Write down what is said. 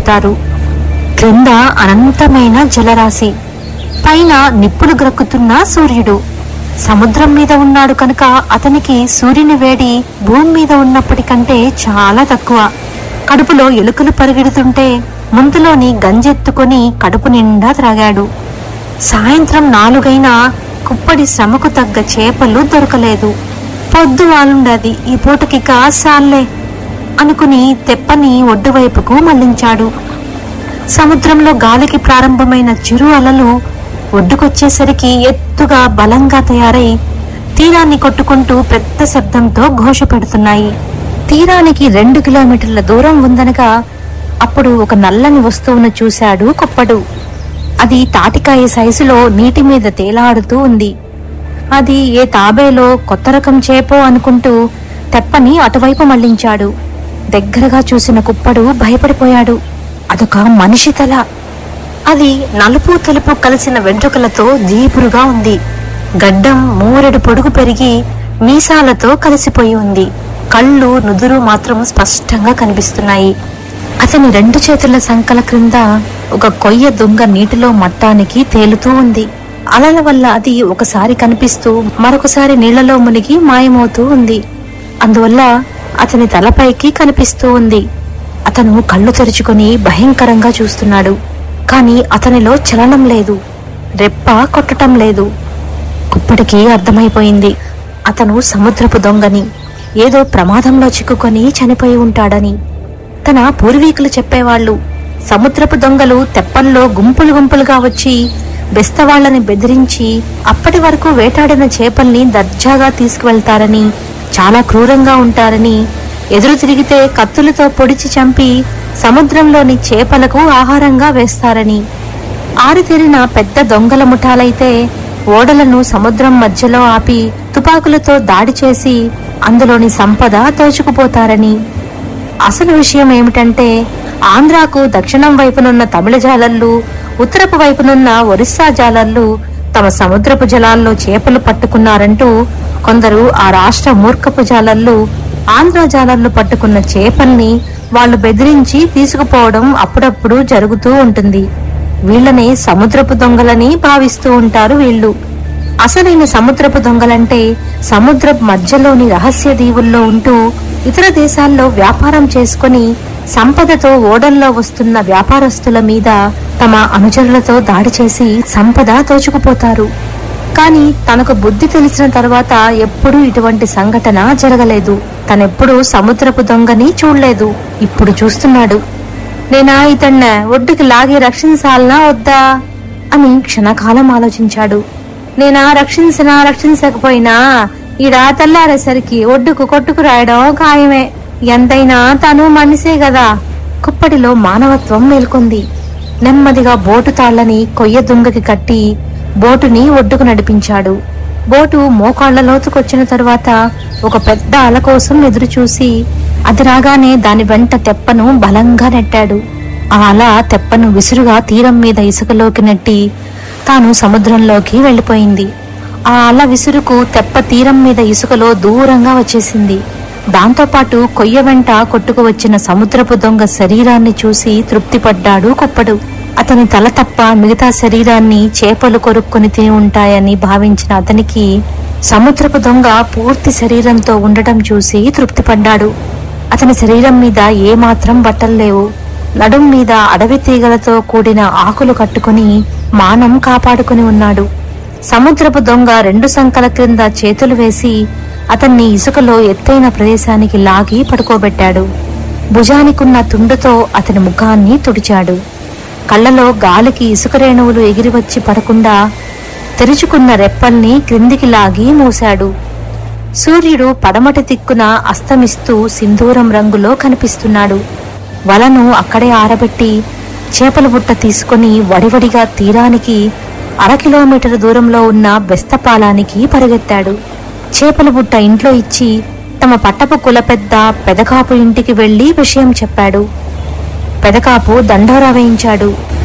చూస్తారు క్రింద అనంతమైన జలరాశి పైన నిప్పులు గ్రక్కుతున్న సూర్యుడు సముద్రం మీద ఉన్నాడు కనుక అతనికి సూర్యుని వేడి భూమి మీద ఉన్నప్పటికంటే చాలా తక్కువ కడుపులో ఎలుకలు పరిగెడుతుంటే ముందులోని గంజెత్తుకొని కడుపు నిండా త్రాగాడు సాయంత్రం నాలుగైనా కుప్పడి శ్రమకు తగ్గ చేపలు దొరకలేదు పొద్దు వాలుండది ఈ పూటకి కాసాల్లే అనుకుని తెప్పని ఒడ్డు వైపుకు మళ్లించాడు సముద్రంలో గాలికి ప్రారంభమైన చిరు అలలు ఒడ్డుకొచ్చేసరికి ఎత్తుగా బలంగా తయారై తీరాన్ని కొట్టుకుంటూ పెద్ద శబ్దంతో ఘోష పెడుతున్నాయి తీరానికి రెండు కిలోమీటర్ల దూరం ఉందనగా అప్పుడు ఒక నల్లని వస్తువును చూశాడు కుప్పడు అది తాటికాయ సైజులో నీటి మీద తేలాడుతూ ఉంది అది ఏ తాబేలో కొత్త రకం చేపో అనుకుంటూ తెప్పని అటువైపు మళ్లించాడు దగ్గరగా చూసిన కుప్పడు భయపడిపోయాడు అదొక మనిషి తల అది నలుపు తెలుపు కలిసిన వెంట్రుకలతో దీపురుగా ఉంది గడ్డం మూరెడు పొడుగు పెరిగి మీసాలతో కలిసిపోయి ఉంది కళ్ళు నుదురు మాత్రం స్పష్టంగా కనిపిస్తున్నాయి అతని రెండు చేతుల సంకల క్రింద ఒక కొయ్య దొంగ నీటిలో మట్టానికి తేలుతూ ఉంది అలల వల్ల అది ఒకసారి కనిపిస్తూ మరొకసారి నీళ్లలో మునిగి మాయమవుతూ ఉంది అందువల్ల అతని తలపైకి కనిపిస్తూ ఉంది అతను కళ్ళు తెరుచుకొని భయంకరంగా చూస్తున్నాడు కాని అతనిలో చలనం లేదు రెప్ప కొట్టటం లేదు కుప్పటికి అర్థమైపోయింది అతను సముద్రపు దొంగని ఏదో ప్రమాదంలో చిక్కుకొని చనిపోయి ఉంటాడని తన పూర్వీకులు చెప్పేవాళ్ళు సముద్రపు దొంగలు తెప్పల్లో గుంపులు గుంపులుగా వచ్చి బెస్తవాళ్లని బెదిరించి అప్పటి వరకు వేటాడిన చేపల్ని దర్జాగా తీసుకువెళ్తారని చాలా క్రూరంగా ఉంటారని ఎదురు తిరిగితే కత్తులతో పొడిచి చంపి సముద్రంలోని చేపలకు ఆహారంగా వేస్తారని ఆరితేరిన పెద్ద దొంగల ముఠాలైతే ఓడలను సముద్రం మధ్యలో ఆపి తుపాకులతో దాడి చేసి అందులోని సంపద దోచుకుపోతారని అసలు విషయం ఏమిటంటే ఆంధ్రాకు దక్షిణం వైపునున్న తమిళ జాలర్లు ఉత్తరపు వైపునున్న ఒరిస్సా జాలర్లు తమ సముద్రపు జలాల్లో చేపలు పట్టుకున్నారంటూ కొందరు ఆ రాష్ట్ర మూర్ఖపు జాలర్లు ఆంధ్ర జాలర్లు పట్టుకున్న చేపల్ని వాళ్ళు బెదిరించి తీసుకుపోవడం అప్పుడప్పుడు జరుగుతూ ఉంటుంది వీళ్ళని సముద్రపు దొంగలని భావిస్తూ ఉంటారు వీళ్ళు అసలైన సముద్రపు దొంగలంటే సముద్రపు మధ్యలోని రహస్య దీవుల్లో ఉంటూ ఇతర దేశాల్లో వ్యాపారం చేసుకొని సంపదతో ఓడల్లో వస్తున్న వ్యాపారస్తుల మీద తమ అనుచరులతో దాడి చేసి సంపద దోచుకుపోతారు కానీ తనకు బుద్ధి తెలిసిన తర్వాత ఎప్పుడూ ఇటువంటి సంఘటన జరగలేదు తనెప్పుడూ సముద్రపు దొంగని చూడలేదు ఇప్పుడు చూస్తున్నాడు నేనా ఇతన్న ఒడ్డుకి లాగి రక్షించాలనా వద్దా అని క్షణకాలం ఆలోచించాడు నేనా రక్షించినా రక్షించకపోయినా ఈడ తెల్లారేసరికి ఒడ్డుకు కొట్టుకు రాయడం ఖాయమే ఎంతైనా తను మనిషే కదా కుప్పటిలో మానవత్వం మేల్కొంది నెమ్మదిగా బోటు తాళ్లని కొయ్య దుంగకి కట్టి బోటుని ఒడ్డుకు నడిపించాడు బోటు మోకాళ్ల లోతుకొచ్చిన తరువాత ఒక పెద్ద అల కోసం ఎదురు చూసి అది రాగానే దాని వెంట తెప్పను బలంగా నెట్టాడు ఆ అల తెప్పను విసురుగా తీరం మీద ఇసుకలోకి నెట్టి తాను సముద్రంలోకి వెళ్ళిపోయింది ఆ అల విసురుకు తెప్ప తీరం మీద ఇసుకలో దూరంగా వచ్చేసింది దాంతోపాటు కొయ్య వెంట కొట్టుకు వచ్చిన సముద్రపు దొంగ శరీరాన్ని చూసి తృప్తిపడ్డాడు కుప్పడు అతని తల తప్ప మిగతా శరీరాన్ని చేపలు కొరుక్కుని తిని ఉంటాయని భావించిన అతనికి సముద్రపు దొంగ పూర్తి శరీరంతో ఉండటం చూసి తృప్తిపడ్డాడు అతని శరీరం మీద ఏమాత్రం బట్టలు లేవు నడుం మీద అడవి తీగలతో కూడిన ఆకులు కట్టుకుని మానం కాపాడుకుని ఉన్నాడు సముద్రపు దొంగ రెండు సంకల క్రింద చేతులు వేసి అతన్ని ఇసుకలో ఎత్తైన ప్రదేశానికి లాగి పడుకోబెట్టాడు భుజానికున్న తుండుతో అతని ముఖాన్ని తుడిచాడు కళ్ళలో గాలికి ఇసుక రేణువులు ఎగిరివచ్చి పడకుండా తెరుచుకున్న రెప్పల్ని క్రిందికి లాగి మూశాడు సూర్యుడు పడమటి దిక్కున అస్తమిస్తూ సింధూరం రంగులో కనిపిస్తున్నాడు వలను అక్కడే ఆరబెట్టి చేపల బుట్ట తీసుకొని వడివడిగా తీరానికి అర కిలోమీటర్ దూరంలో ఉన్న బెస్తపాలానికి పరిగెత్తాడు చేపల బుట్ట ఇంట్లో ఇచ్చి తమ పట్టపు కుల పెద్ద పెదకాపు ఇంటికి వెళ్లి విషయం చెప్పాడు పెదకాపు దండోరా వేయించాడు